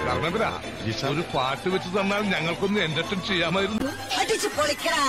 കർണപുര ഒരു പാട്ട് വെച്ച് തന്നാൽ ഞങ്ങൾക്കൊന്ന് എന്റർടൈൻ ചെയ്യാമായിരുന്നു അടിച്ചു പൊളിക്കടാ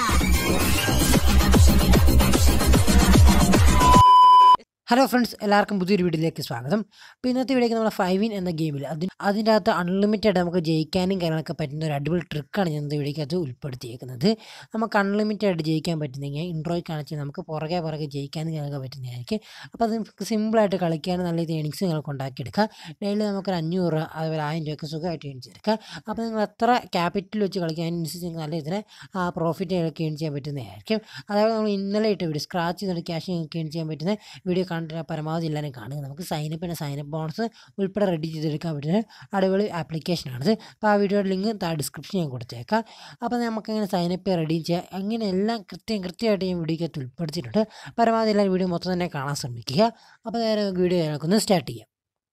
ഹലോ ഫ്രണ്ട്സ് എല്ലാവർക്കും പുതിയൊരു വീഡിയോയിലേക്ക് സ്വാഗതം അപ്പോൾ ഇന്നത്തെ വീഡിയോക്ക് നമ്മുടെ ഫൈവിൻ എന്ന ഗെയിമിൽ അതിന് അതിൻ്റെ അകത്ത് അൺലിമിറ്റഡ് നമുക്ക് ജയിക്കാനും കാര്യങ്ങളൊക്കെ പറ്റുന്ന ഒരു അടിപൊളി ട്രിക്കാണ് ഞാൻ ഇന്നത്തെ വീഡിയോക്കകത്ത് ഉൾപ്പെടുത്തിയേക്കുന്നത് നമുക്ക് അൺലിമിറ്റഡ് ആയിട്ട് ജയിക്കാൻ പറ്റുന്നെങ്കിൽ ഇൻട്രോയിൽ കാണിച്ച് നമുക്ക് പുറകെ പുറകെ ജയിക്കാനും കാര്യങ്ങളൊക്കെ പറ്റുന്നതായിരിക്കും അപ്പോൾ അത് നമുക്ക് സിമ്പിളായിട്ട് കളിക്കാനും നല്ല രീതിയിൽ ഏണിങ്സ് നിങ്ങൾക്ക് ഉണ്ടാക്കിയെടുക്കാം ഡെയിലി നമുക്കൊരു അഞ്ഞൂറ് രൂപ അതുപോലെ ആയിരം രൂപയൊക്കെ സുഖമായിട്ട് ഏണിച്ചെടുക്കാം അപ്പോൾ നിങ്ങൾ എത്ര ക്യാപിറ്റൽ വെച്ച് കളിക്കുക അതിനനുസരിച്ച് നിങ്ങൾക്ക് നല്ല ഇതിന് ആ പ്രോഫിറ്റ് ഒക്കെ ഏൺ ചെയ്യാൻ പറ്റുന്നതായിരിക്കും അതേപോലെ നമ്മൾ ഇന്നലെ ഇട്ട വീഡിയോ സ്ക്രാച്ച് ചെയ്തിട്ട് ക്യാഷ് നിങ്ങൾക്ക് ഏൺ ചെയ്യാൻ പറ്റുന്ന വീഡിയോ കണ്ടിട്ട് പരമാവധി എല്ലാവരും കാണുക നമുക്ക് സൈനപ്പിൻ്റെ സൈനപ്പ് ബോണസ് ഉൾപ്പെടെ റെഡി ചെയ്തെടുക്കാൻ പറ്റുന്ന അടിപൊളി ആപ്ലിക്കേഷനാണിത് അപ്പോൾ ആ വീഡിയോയുടെ ലിങ്ക് താഴെ ഡിസ്ക്രിപ്ഷൻ ഞാൻ കൊടുത്തേക്കാം അപ്പോൾ നമുക്ക് അങ്ങനെ സൈനപ്പ് റെഡി ചെയ്യാം അങ്ങനെ എല്ലാം കൃത്യം കൃത്യമായിട്ട് ഞാൻ വീഡിയോക്കകത്ത് ഉൾപ്പെടുത്തിയിട്ടുണ്ട് പരമാവധി എല്ലാവരും വീഡിയോ മൊത്തം തന്നെ കാണാൻ ശ്രമിക്കുക അപ്പോൾ നേരെ വീഡിയോ നമുക്കൊന്ന് സ്റ്റാർട്ട് ചെയ്യാം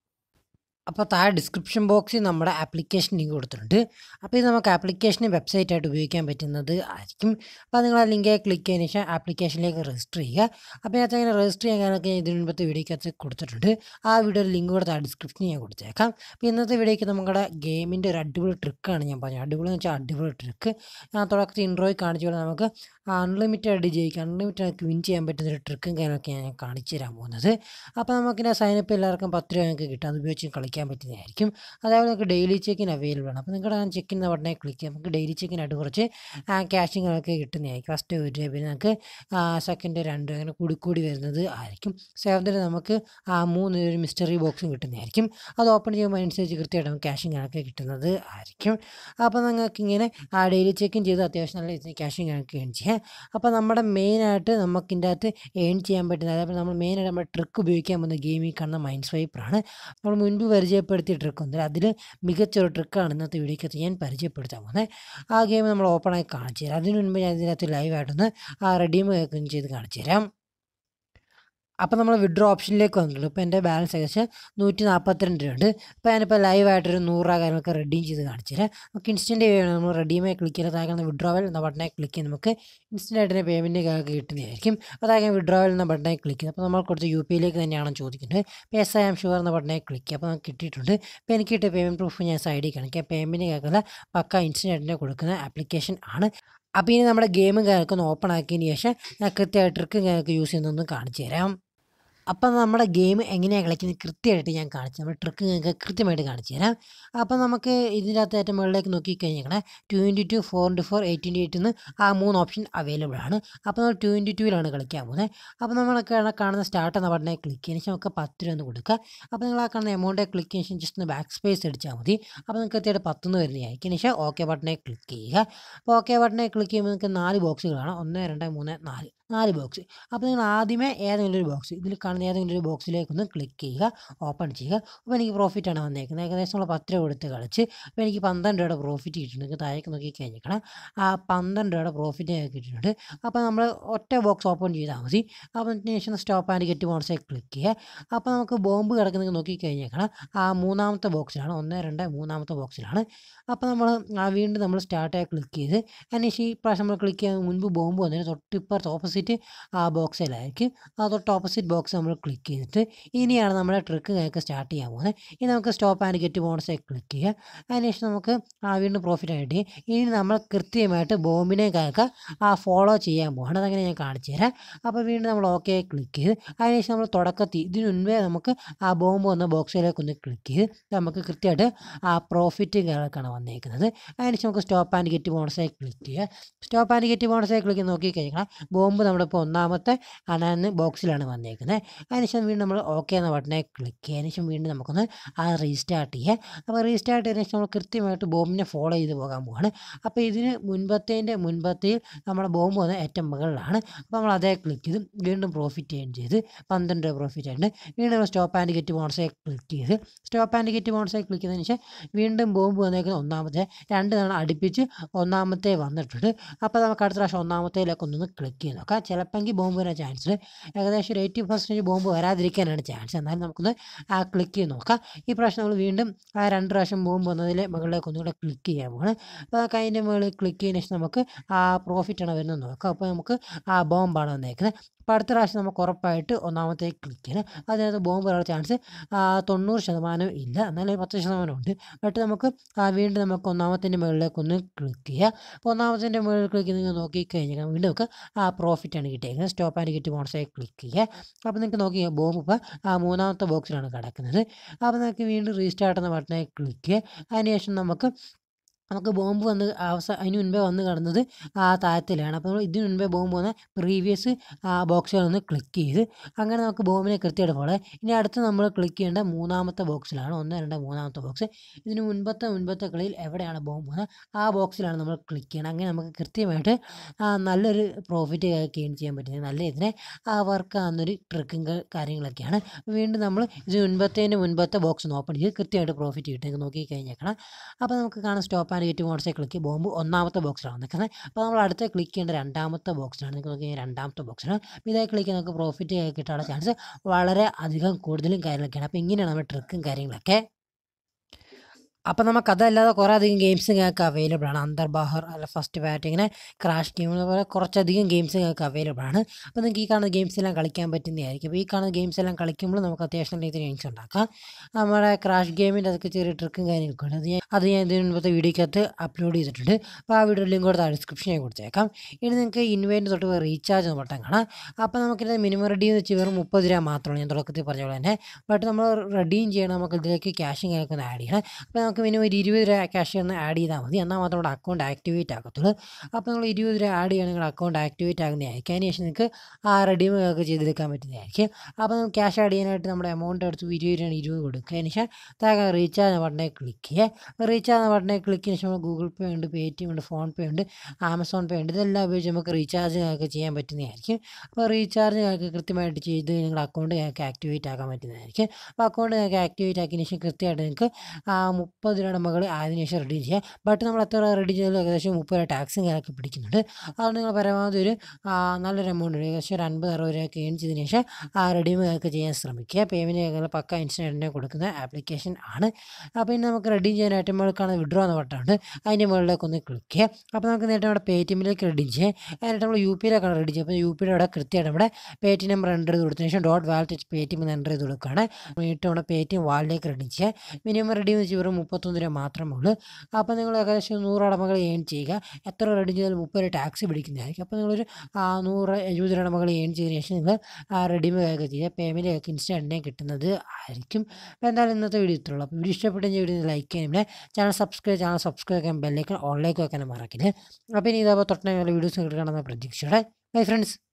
അപ്പോൾ താഴെ ഡിസ്ക്രിപ്ഷൻ ബോക്സിൽ നമ്മുടെ ആപ്ലിക്കേഷൻ ലിങ്ക് കൊടുത്തിട്ടുണ്ട് അപ്പോൾ ഇത് നമുക്ക് ആപ്ലിക്കേഷന് വെബ്സൈറ്റായിട്ട് ഉപയോഗിക്കാൻ പറ്റുന്നത് ആയിരിക്കും അപ്പോൾ നിങ്ങൾ ആ ലിങ്ക് ക്ലിക്ക് ചെയ്തതിന് ശേഷം ആപ്ലിക്കേഷനിലേക്ക് രജിസ്റ്റർ ചെയ്യുക അപ്പോൾ ഇതിനകത്ത് അങ്ങനെ രജിസ്റ്റർ ചെയ്യാനൊക്കെ ഇതിന് മുമ്പത്തെ വീഡിയോക്കകത്ത് കൊടുത്തിട്ടുണ്ട് ആ വീഡിയോയുടെ ലിങ്ക് കൂടെ താഴെ ഡിസ്ക്രിപ്ഷനിൽ ഞാൻ കൊടുത്തേക്കാം അപ്പോൾ ഇന്നത്തെ വീഡിയോയ്ക്ക് നമ്മുടെ ഗെയിമിൻ്റെ ഒരു അടിപൊളി ട്രിക്കാണ് ഞാൻ പറഞ്ഞത് അടിപൊളി എന്ന് വെച്ചാൽ അടിപൊളി ട്രിക്ക് ഞാൻ തുടക്കത്തിൽ ഇൻട്രോയിൽ കാണിച്ച പോലെ നമുക്ക് അൺലിമിറ്റഡ് ആയിട്ട് ജയിക്കാം അൺലിമിറ്റഡ് ആയിട്ട് വിൻ ചെയ്യാൻ പറ്റുന്ന ഒരു ട്രിക്കും കാര്യങ്ങളൊക്കെ ഞാൻ കാണിച്ചു തരാൻ പോകുന്നത് അപ്പോൾ നമുക്കിങ്ങനെ സൈനപ്പ് എല്ലാവർക്കും പത്ത് രൂപ നിങ്ങൾക്ക് കിട്ടും അത് ഉപയോഗിച്ച് കളിക്കാൻ പറ്റുന്നതായിരിക്കും അതേപോലെ നമുക്ക് ഡെയിലി ചെക്കിൻ അവൈലബിൾ ആണ് അപ്പോൾ നിങ്ങളുടെ ചെക്കിൻ എന്ന ബട്ടനെ ക്ലിക്ക് ചെയ്യാം നമുക്ക് ഡെയിലി ചെക്കിനായിട്ട് കുറച്ച് ക്യാഷിങ്ങൊക്കെ കിട്ടുന്നതായിരിക്കും ഫസ്റ്റ് ഒരു രൂപ പിന്നെ നമുക്ക് സെക്കൻഡ് രണ്ട് അങ്ങനെ കൂടി കൂടി വരുന്നത് ആയിരിക്കും സെവൻത്തിൽ നമുക്ക് ആ മൂന്ന് ഒരു മിസ്റ്ററി ബോക്സും കിട്ടുന്നതായിരിക്കും അത് ഓപ്പൺ ചെയ്യുമ്പോൾ അനുസരിച്ച് കൃത്യമായിട്ട് നമുക്ക് ക്യാഷിങ് കണക്ക് കിട്ടുന്നത് ആയിരിക്കും അപ്പോൾ നിങ്ങൾക്ക് ഇങ്ങനെ ആ ഡെയിലി ചെക്കിൻ ചെയ്ത് അത്യാവശ്യം നല്ല രീതിയിൽ ക്യാഷിങ് കണക്ക് ഏൺ ചെയ്യാം അപ്പോൾ നമ്മുടെ മെയിനായിട്ട് നമുക്ക് ഇതിൻ്റെ അകത്ത് ഏൺ ചെയ്യാൻ പറ്റുന്ന അതേപോലെ നമ്മൾ മെയിനായിട്ട് നമ്മുടെ ട്രിക്ക് ഉപയോഗിക്കാൻ പോകുന്ന ഗെയിമിൽ കാണുന്ന മൈൻഡ് സ്വൈപ്പറാണ് നമ്മൾ മുൻപ് പരിചയപ്പെടുത്തിയ ട്രിക്ക് ഉണ്ട് അതിൽ മികച്ചൊരു ട്രിക്കാണ് ഇന്നത്തെ വീഡിയോക്കകത്ത് ഞാൻ പരിചയപ്പെടുത്താൻ പോകുന്നത് ആ ഗെയിം നമ്മൾ ഓപ്പണായി കാണിച്ചു തരാം അതിനു മുൻപ് ഞാൻ ഇതിനകത്ത് ലൈവായിട്ടൊന്ന് ആ റെഡീം ചെയ്ത് കാണിച്ചു തരാം അപ്പോൾ നമ്മൾ വിഡ്രോ ഓപ്ഷനിലേക്ക് വന്നിട്ടുള്ളൂ ഇപ്പോൾ എൻ്റെ ബാലൻസ് ഏകദേശം നൂറ്റി നാൽപ്പത്തിരണ്ട് രൂപ ഉണ്ട് അപ്പോൾ ഞാനിപ്പോൾ ലൈവായിട്ടൊരു നൂറ് കാര്യങ്ങളൊക്കെ റെഡീം ചെയ്ത് കാണിച്ചു തരാം നമുക്ക് ഇൻസ്റ്റൻറ്റ് വേണം നമ്മൾ റെഡീമായി ക്ലിക്ക് ചെയ്ത് താഴെ വിഡ്രോവൽ എന്ന ബട്ടനെ ക്ലിക്ക് ചെയ്ത് നമുക്ക് ഇൻസ്റ്റൻ്റ് ആയിട്ട് തന്നെ പേയ്മെൻറ്റ് കാര്യമൊക്കെ കിട്ടുന്നതായിരിക്കും അതായത് വിഡ്രോവൽ എന്ന ബട്ടനെ ക്ലിക്ക് ചെയ്ത് അപ്പോൾ നമ്മൾ കൊടുത്ത യു പി ഐയിലേക്ക് തന്നെയാണ് ചോദിക്കുന്നത് ഇപ്പോൾ എസ് ഐ ആം ഷുവർ എന്ന ബട്ടനെ ക്ലിക്ക് ചെയ്യുക അപ്പോൾ നമുക്ക് കിട്ടിയിട്ടുണ്ട് അപ്പോൾ എനിക്ക് കിട്ടിയ പേയ്മെൻറ്റ് പ്രൂഫ് ഞാൻ സൈഡിൽ കാണിക്കാം പേയ്മെൻറ്റ് കേൾക്കുന്ന പക്ക ഇൻസ്റ്റൻ്റ് ആയിട്ട് തന്നെ കൊടുക്കുന്ന ആപ്ലിക്കേഷൻ ആണ് അപ്പോൾ ഇനി നമ്മുടെ ഗെയിമും കാര്യമൊക്കെ ഒന്ന് ഓപ്പൺ ആക്കിയതിന് ശേഷം ഞാൻ കൃത്യമായിട്ട് ട്രിക്കും കാര്യമൊക്കെ യൂസ് ചെയ്യുന്നതൊന്ന് കാണിച്ചു തരാം അപ്പം നമ്മുടെ ഗെയിം എങ്ങനെയാണ് കളിക്കുന്നത് കൃത്യമായിട്ട് ഞാൻ കാണിച്ചു നമ്മൾ ട്രിക്ക് നിങ്ങൾക്ക് കൃത്യമായിട്ട് കാണിച്ചു തരാം അപ്പം നമുക്ക് ഇതിൻ്റെ അകത്ത് ഏറ്റവും മുകളിലേക്ക് നോക്കിക്കഴിഞ്ഞാൽ twenty two four into four eight into eight എന്ന് ആ മൂന്ന് ഓപ്ഷൻ അവൈലബിൾ ആണ് അപ്പോൾ നമ്മൾ ട്വൻറ്റി ടൂവിലാണ് കളിക്കാൻ പോകുന്നത് അപ്പോൾ നമ്മൾ കാണുന്ന സ്റ്റാർട്ട് എന്ന ബട്ടനെ ക്ലിക്ക് ചെയ്യുന്ന ശേഷം നമുക്ക് പത്ത് രൂപ ഒന്ന് കൊടുക്കുക അപ്പോൾ നിങ്ങൾ ആ കാണുന്ന എമൗണ്ടെ ക്ലിക്ക് ചെയ്യുന്ന ശേഷം ജസ്റ്റ് ഒന്ന് ബാക്ക് സ്പേസ് അടിച്ചാൽ മതി അപ്പോൾ നിങ്ങൾക്ക് കൃത്യമായിട്ട് പത്തുനിന്ന് വരുന്നതായിരിക്കും ശേഷം ഓക്കെ ബട്ടനെ ക്ലിക്ക് ചെയ്യുക അപ്പോൾ ഓക്കെ ബട്ടനെ ക്ലിക്ക് ചെയ്യുമ്പോൾ നിങ്ങൾക്ക് നാല് ബോക്സുകളാണ് ഒന്ന് രണ്ട് മൂന്ന് നാല് നാല് ബോക്സ് അപ്പോൾ നിങ്ങൾ ആദ്യമേ ഏതെങ്കിലും ഒരു ബോക്സ് ഇതിൽ കാണുന്ന ഏതെങ്കിലും ഒരു ബോക്സിലേക്ക് ഒന്ന് ക്ലിക്ക് ചെയ്യുക ഓപ്പൺ ചെയ്യുക അപ്പോൾ എനിക്ക് പ്രോഫിറ്റാണ് വന്നേക്കുന്നത് ഏകദേശം നമ്മൾ പത്ത് രൂപ കൊടുത്ത് കളിച്ച് അപ്പോൾ എനിക്ക് പന്ത്രണ്ട് രൂപയുടെ പ്രോഫിറ്റ് കിട്ടിയിട്ടുണ്ട് നിങ്ങൾക്ക് താഴേക്ക് നോക്കി കഴിഞ്ഞിരിക്കണം ആ പന്ത്രണ്ട് രൂപയുടെ പ്രോഫിറ്റ് കിട്ടിയിട്ടുണ്ട് അപ്പോൾ നമ്മൾ ഒറ്റ ബോക്സ് ഓപ്പൺ ചെയ്താൽ മതി അപ്പോൾ അതിന് ശേഷം സ്റ്റോപ്പ് ആൻഡ് ഗെറ്റ് ബോൺസേ ക്ലിക്ക് ചെയ്യുക അപ്പോൾ നമുക്ക് ബോംബ് കിടക്കുന്നത് നോക്കി കഴിഞ്ഞേക്കണം ആ മൂന്നാമത്തെ ബോക്സിലാണ് ഒന്ന് രണ്ട് മൂന്നാമത്തെ ബോക്സിലാണ് അപ്പോൾ നമ്മൾ ആ വീണ്ടും നമ്മൾ സ്റ്റാർട്ടായി ക്ലിക്ക് ചെയ്ത് അതിനുശേഷം ഈ പ്രാവശ്യം നമ്മൾ ക്ലിക്ക് ചെയ്യാൻ മുൻപ് ബോംബ് വന്നതിന് തൊട്ടിപ്പുറത്ത് ഓപ്പോസിറ്റ് ആ ബോക്സിലായിരിക്കും ആ തൊട്ട് ഓപ്പോസിറ്റ് ബോക്സ് നമ്മൾ ക്ലിക്ക് ചെയ്തിട്ട് ഇനിയാണ് നമ്മുടെ ട്രിക്ക് ഞങ്ങൾക്ക് സ്റ്റാർട്ട് ചെയ്യാൻ പോകുന്നത് ഇനി നമുക്ക് സ്റ്റോപ്പ് ആൻഡ് ഗെറ്റ് ബോണസെ ക്ലിക്ക് ചെയ്യുക അതിനുശേഷം നമുക്ക് ആ വീണ്ടും പ്രോഫിറ്റ് ആയിട്ട് ഇനി നമ്മൾ കൃത്യമായിട്ട് ബോംബിനെ കാക്ക ആ ഫോളോ ചെയ്യാൻ പോകണം അതങ്ങനെ ഞാൻ കാണിച്ചു തരാം അപ്പോൾ വീണ്ടും നമ്മൾ ഓക്കെ ക്ലിക്ക് ചെയ്ത് അതിനുശേഷം നമ്മൾ തുടക്കത്തിൽ ഇതിനു മുൻപേ നമുക്ക് ആ ബോംബ് വന്ന ബോക്സിലേക്ക് ഒന്ന് ക്ലിക്ക് ചെയ്ത് നമുക്ക് കൃത്യമായിട്ട് ആ പ്രോഫിറ്റ് കാര്യങ്ങളൊക്കെയാണ് വന്നേക്കുന്നത് അതിനുശേഷം നമുക്ക് സ്റ്റോപ്പ് ആൻഡ് ഗെറ്റ് ബോണസെ ക്ലിക്ക് ചെയ്യുക സ്റ്റോപ്പ് ആൻഡ് ഗെറ്റ് ബോണസെ ക്ലിക്ക് നോക്കി കഴിഞ്ഞാൽ ബോംബ് നമ്മുടെ ഇപ്പോൾ ഒന്നാമത്തെ അനാന്ന് ബോക്സിലാണ് വന്നേക്കുന്നത് അതിനുശേഷം വീണ്ടും നമ്മൾ ഓക്കെ എന്ന ബട്ടനെ ക്ലിക്ക് ചെയ്യുക അതിനുശേഷം വീണ്ടും നമുക്കൊന്ന് ആ റീസ്റ്റാർട്ട് ചെയ്യുക അപ്പോൾ റീസ്റ്റാർട്ട് ചെയ്തതിനു ശേഷം നമ്മൾ കൃത്യമായിട്ട് ബോംബിനെ ഫോളോ ചെയ്ത് പോകാൻ പോവാണ് അപ്പോൾ ഇതിന് മുൻപത്തേൻ്റെ മുൻപത്തേൽ നമ്മുടെ ബോംബ് വന്ന ഏറ്റവും മുകളിലാണ് അപ്പോൾ നമ്മൾ അതേ ക്ലിക്ക് ചെയ്ത് വീണ്ടും പ്രോഫിറ്റ് ചെയ്യാൻ ചെയ്ത് പന്ത്രണ്ട് രൂപ പ്രോഫിറ്റ് ആയിട്ടുണ്ട് വീണ്ടും നമ്മൾ സ്റ്റോപ്പ് ആൻഡ് ഗെറ്റ് ബോൺസെ ക്ലിക്ക് ചെയ്ത് സ്റ്റോപ്പ് ആൻഡ് ഗെറ്റ് ബോൺസെ ക്ലിക്ക് ചെയ്തതിന് ശേഷം വീണ്ടും ബോംബ് വന്നേക്കുന്ന ഒന്നാമത്തെ രണ്ട് തവണ അടുപ്പിച്ച് ഒന്നാമത്തെ വന്നിട്ടുണ്ട് അപ്പോൾ നമുക്ക് അടുത്ത പ്രാവശ്യം ഒന്നാമത്തേലേക്ക് ഒന്നൊന്ന് ക്ലിക്ക് ചെയ്ത് നോക്കാം ചിലപ്പോൾ ബോംബ് വരാൻ ചാൻസ് ഉണ്ട് ഏകദേശം ഒരു എയ്റ്റി പെർസെൻറ്റേജ് ബോംബ് വരാതിരിക്കാനാണ് ചാൻസ് എന്നാലും നമുക്കൊന്ന് ആ ക്ലിക്ക് ചെയ്ത് നോക്കാം ഈ പ്രാവശ്യം നമ്മൾ വീണ്ടും ആ രണ്ട് പ്രാവശ്യം ബോംബ് വന്നതിൽ മുകളിലേക്ക് ഒന്നുകൂടെ ക്ലിക്ക് ചെയ്യാൻ പോകണം അപ്പോൾ ആ കൈൻ്റെ മുകളിൽ ക്ലിക്ക് ചെയ്തതിന് ശേഷം നമുക്ക് ആ പ്രോഫിറ്റാണ് വരുന്നത് നോക്കാം അപ്പോൾ നമുക്ക് ആ ബോംബാണ് വന്നേക്കുന്നത് അപ്പോൾ അടുത്ത പ്രാവശ്യം നമുക്ക് ഉറപ്പായിട്ട് ഒന്നാമത്തേക്ക് ക്ലിക്ക് ചെയ്യണം അതിനകത്ത് ബോംബ് വരാനുള്ള ചാൻസ് തൊണ്ണൂറ് ശതമാനം ഇല്ല എന്നാലും ഒരു പത്ത് ശതമാനം ഉണ്ട് എന്നിട്ട് നമുക്ക് ആ, വീണ്ടും നമുക്ക് ഒന്നാമത്തിൻ്റെ മുകളിലേക്ക് ഒന്ന് ക്ലിക്ക് ചെയ്യുക അപ്പോൾ ഒന്നാമത്തിൻ്റെ മുകളിൽ ക്ലിക്ക് ചെയ്ത് നോക്കിക്കഴിഞ്ഞാൽ വീണ്ടും നമുക്ക് ആ പ്രോഫിറ്റാണ് കിട്ടിയേക്കുന്നത് സ്റ്റോപ്പ് ആൻഡ് ഗെറ്റ് ബോണസായി ക്ലിക്ക് ചെയ്യുക അപ്പോൾ നിങ്ങൾക്ക് നോക്കി ബോംബ് ഇപ്പോൾ ആ മൂന്നാമത്തെ ബോക്സിലാണ് കിടക്കുന്നത് അപ്പോൾ നമുക്ക് വീണ്ടും റീസ്റ്റാർട്ട് എന്ന ബട്ടനെ ക്ലിക്ക് ചെയ്യുക അതിനുശേഷം നമുക്ക് നമുക്ക് ബോംബ് വന്ന് അവസാനം അതിന് മുൻപേ വന്ന് കിടന്നത് ആ താഴത്തിലാണ് അപ്പോൾ നമ്മൾ ഇതിന് മുൻപേ ബോംബ് വന്ന പ്രീവിയസ് ബോക്സുകളൊന്ന് ക്ലിക്ക് ചെയ്ത് അങ്ങനെ നമുക്ക് ബോംബിനെ കൃത്യമായിട്ട് പോലെ ഇനി അടുത്ത് നമ്മൾ ക്ലിക്ക് ചെയ്യേണ്ട മൂന്നാമത്തെ ബോക്സിലാണ് ഒന്ന് രണ്ട് മൂന്നാമത്തെ ബോക്സ് ഇതിന് മുൻപത്തെ മുൻപത്തെ കളിയിൽ എവിടെയാണ് ബോംബ് വന്നത് ആ ബോക്സിലാണ് നമ്മൾ ക്ലിക്ക് ചെയ്യണം അങ്ങനെ നമുക്ക് കൃത്യമായിട്ട് ആ, നല്ലൊരു പ്രോഫിറ്റ് ഗെയിൻ ചെയ്യാൻ പറ്റുന്നത് നല്ല ഇതിനെ വർക്ക് ആകുന്നൊരു ട്രിക്കും കാര്യങ്ങളൊക്കെയാണ് വീണ്ടും നമ്മൾ ഇതിന് മുൻപത്തേൻ്റെ മുൻപത്തെ ബോക്സ് ഒന്ന് ഓപ്പൺ ചെയ്ത് കൃത്യമായിട്ട് പ്രോഫിറ്റ് കിട്ടും നോക്കി കഴിഞ്ഞേക്കണം അപ്പോൾ നമുക്ക് കാണാം സ്റ്റോപ്പ് ആൻഡ് ഗെറ്റ് മോഡ്സേ ക്ലിക്ക് ബോംബ് ഒന്നാമത്തെ ബോക്സിലാണ് നിൽക്കുന്നത് അപ്പോൾ നമ്മൾ അടുത്ത ക്ലിക്ക് ചെയ്യേണ്ട രണ്ടാമത്തെ ബോക്സിലാണ് നിങ്ങൾക്ക് നോക്കി കഴിഞ്ഞാൽ രണ്ടാമത്തെ ബോക്സിലാണ് അപ്പോൾ ഇതേ ക്ലിക്ക് നമുക്ക് പ്രോഫിറ്റ് കിട്ടാനുള്ള ചാൻസ് വളരെ അധികം കൂടുതലും കാര്യങ്ങളൊക്കെയാണ് അപ്പോൾ ഇങ്ങനെയാണ് നമ്മുടെ ട്രിക്കും കാര്യങ്ങളൊക്കെ അപ്പോൾ നമുക്ക് അതല്ലാതെ കുറേ അധികം ഗെയിംസ് നിങ്ങൾക്ക് അവൈലബിൾ ആണ് അന്തർബാഹർ അല്ല ഫസ്റ്റ് ബാറ്റ് ഇങ്ങനെ ക്രാഷ് ഗെയിം അതുപോലെ കുറച്ചധികം ഗെയിംസ് നിങ്ങൾക്ക് അവൈലബിൾ ആണ് അപ്പോൾ നിങ്ങൾക്ക് ഈ കാണുന്ന ഗെയിംസ് എല്ലാം കളിക്കാൻ പറ്റുന്നതായിരിക്കും അപ്പോൾ ഈ കാണുന്ന ഗെയിംസ് എല്ലാം കളിക്കുമ്പോൾ നമുക്ക് അത്യാവശ്യം രീതിയിൽ ഗെയിംസ് ഉണ്ടാക്കാം നമ്മുടെ ക്രാഷ് ഗെയിമിൻ്റെ അതൊക്കെ ചെറിയ ട്രിക്കും കാര്യങ്ങളൊക്കെ ഉണ്ട് അത് ഞാൻ അത് ഞാൻ ഇതിന് മുമ്പത്തെ വീഡിയോക്കകത്ത് അപ്ലോഡ് ചെയ്തിട്ടുണ്ട് അപ്പോൾ ആ വീഡിയോ ലിങ്ക് കൊടുത്ത് ഡിസ്ക്രിപ്ഷനിൽ കൊടുത്തേക്കാം ഇനി നിങ്ങൾക്ക് ഇൻവൈറ്റ് തൊട്ട് റീചാർജ് എന്ന ബട്ടൺ കാണാം അപ്പോൾ നമുക്കിത് മിനിമം റെഡി എന്ന് വെച്ച് വെറും മുപ്പത് രൂപ മാത്രമാണ് ഞാൻ തുടക്കത്തിൽ പറഞ്ഞ പോലെ തന്നെ ബട്ട് നമ്മൾ റെഡീം ചെയ്യണം നമുക്ക് ഇതിലേക്ക് ക്യാഷും കാര്യമൊക്കെ ഒന്ന് ആഡ് ചെയ്യണം അപ്പോൾ നമുക്ക് മിനിമം ഒരു ഇരുപത് രൂപ ക്യാഷ് ഒന്ന് ആഡ് ചെയ്താൽ മതി എന്നാൽ മാത്രം നമ്മുടെ അക്കൗണ്ട് ആക്ടിവേറ്റ് ആകത്തുള്ളൂ അപ്പോൾ നിങ്ങൾ ഇരുപത് രൂപ ആഡ് ചെയ്യുകയാണെങ്കിൽ നിങ്ങളുടെ അക്കൗണ്ട് ആക്ടിവേറ്റ് ആകുന്നതായിരിക്കും അതിന് ശേഷം നിങ്ങൾക്ക് ആ റെഡീം ഒക്കെ ചെയ്തെടുക്കാൻ പറ്റുന്നതായിരിക്കും അപ്പോൾ നമുക്ക് ക്യാഷ് ആഡ് ചെയ്യാനായിട്ട് നമ്മുടെ എമൗണ്ട് എടുത്ത് ഇരുപത് രൂപയാണ് ഇരുപത് കൊടുക്കുക അതിന് ശേഷം താഴെ റീചാർജ് എന്ന ബട്ടനെ ക്ലിക്ക് ചെയ്യുക റീചാർജ് എന്ന ബട്ടനെ ക്ലിക്ക് ചെയ്യുന്ന ശേഷം ഗൂഗിൾ പേ ഉണ്ട് പേ ടി എം ഉണ്ട് ഫോൺ പേ ഉണ്ട് ആമസോൺ പേ ഉണ്ട് ഇതെല്ലാം ഉപയോഗിച്ച് നമുക്ക് റീചാർജ് ഒക്കെ ചെയ്യാൻ പറ്റുന്നതായിരിക്കും അപ്പോൾ റീചാർജ് നിങ്ങൾക്ക് കൃത്യമായിട്ട് ചെയ്ത് നിങ്ങളുടെ അക്കൗണ്ട് നിങ്ങൾക്ക് ആക്ടിവേറ്റ് ആക്കാൻ പറ്റുന്നതായിരിക്കും അപ്പോൾ അക്കൗണ്ട് നിങ്ങൾക്ക് ആക്ടിവേറ്റ് ആക്കിയതിന് ശേഷം കൃത്യമായിട്ട് നിങ്ങൾക്ക് ആ മുപ്പത് രൂപയുടെ മുകളിൽ അതിന് ശേഷം റെഡി ചെയ്യാം ബട്ട് നമ്മൾ എത്ര റെഡി ചെയ്താലും ഏകദേശം മുപ്പത് രൂപ ടാക്സും കാര്യമൊക്കെ പിടിക്കുന്നുണ്ട് അതുകൊണ്ട് നിങ്ങൾ പരമാവധി ഒരു ആ, നല്ലൊരു എമൗണ്ട് ഏകദേശം ഒരു അൻപത് അറുപത് രൂപയൊക്കെ ഏൺ ചെയ്തതിന് ശേഷം ആ റെഡീം ഒക്കെ ചെയ്യാൻ ശ്രമിക്കുക പേയ്മെൻറ്റ് പക്ക ഇൻസ്റ്റൻറ്റിനെ കൊടുക്കുന്ന ആപ്ലിക്കേഷൻ ആണ് അപ്പോൾ ഇനി നമുക്ക് റെഡീം ചെയ്യാനായിട്ട് നമ്മൾക്കാണ് വിഡ്രോ എന്ന ബട്ടൺ അതിൻ്റെ മുകളിലേക്ക് ഒന്ന് ക്ലിക്ക് ചെയ്യുക അപ്പോൾ നമുക്ക് നേരിട്ട് നമ്മുടെ പേ ടി എമ്മിലേക്ക് റെഡി ചെയ്യാം അതിനായിട്ട് നമ്മൾ യു പിയിലേക്കാണ് റെഡി ചെയ്യുക അപ്പോൾ യു പിയുടെ അവിടെ കൃത്യമായിട്ട് നമ്മുടെ പേ ടി നമ്പർ എൻ്റർ ചെയ്ത് കൊടുത്തതിന് ശേഷം dot wallet Paytm enter ചെയ്ത് കൊടുക്കുകയാണ് വീണ്ടും നമ്മുടെ പേ ടി എം വാളിലേക്ക് റെഡി ചെയ്യുക മിനിമം റെഡി എന്ന് വെച്ചാൽ വെറും മുപ്പത്തൊന്ന് രൂപ മാത്രമേ ഉള്ളൂ അപ്പോൾ നിങ്ങൾ ഏകദേശം നൂറ് അടമകൾ ഏൺ ചെയ്യുക എത്ര റെഡി ചെയ്താലും മുപ്പത് രൂപ ടാക്സ് പിടിക്കുന്നതായിരിക്കും അപ്പോൾ നിങ്ങളൊരു ആ, നൂറ് എഴുപത് രൂപ അടമകൾ ഏൺ ചെയ്തതിന് ശേഷം നിങ്ങൾ റെഡിമേഡ് ഒക്കെ ചെയ്യുക പേയ്മെൻറ്റ് ഒക്കെ ഇൻസ്റ്റൻറ്റിനെ കിട്ടുന്നത് ആയിരിക്കും അപ്പോൾ എന്തായാലും ഇന്നത്തെ വീഡിയോ ഇത്രയുള്ളൂ അപ്പോൾ വീഡിയോ ഇഷ്ടപ്പെട്ടെങ്കിൽ വീഡിയോ ലൈക്ക് ചെയ്യാനും ചാനൽ സബ്സ്ക്രൈബ് ചാനൽ സബ്സ്ക്രൈബ് ചെയ്യാൻ ബെല്ലേക്ക് ഓൺലൈക്ക് വെക്കാനും മറക്കില്ല അപ്പോൾ ഇനി ഇതേപോലെ തൊട്ടനെ വീഡിയോസ് കിട്ടണമെന്ന പ്രതീക്ഷയോടെ ബൈ ഫ്രണ്ട്സ്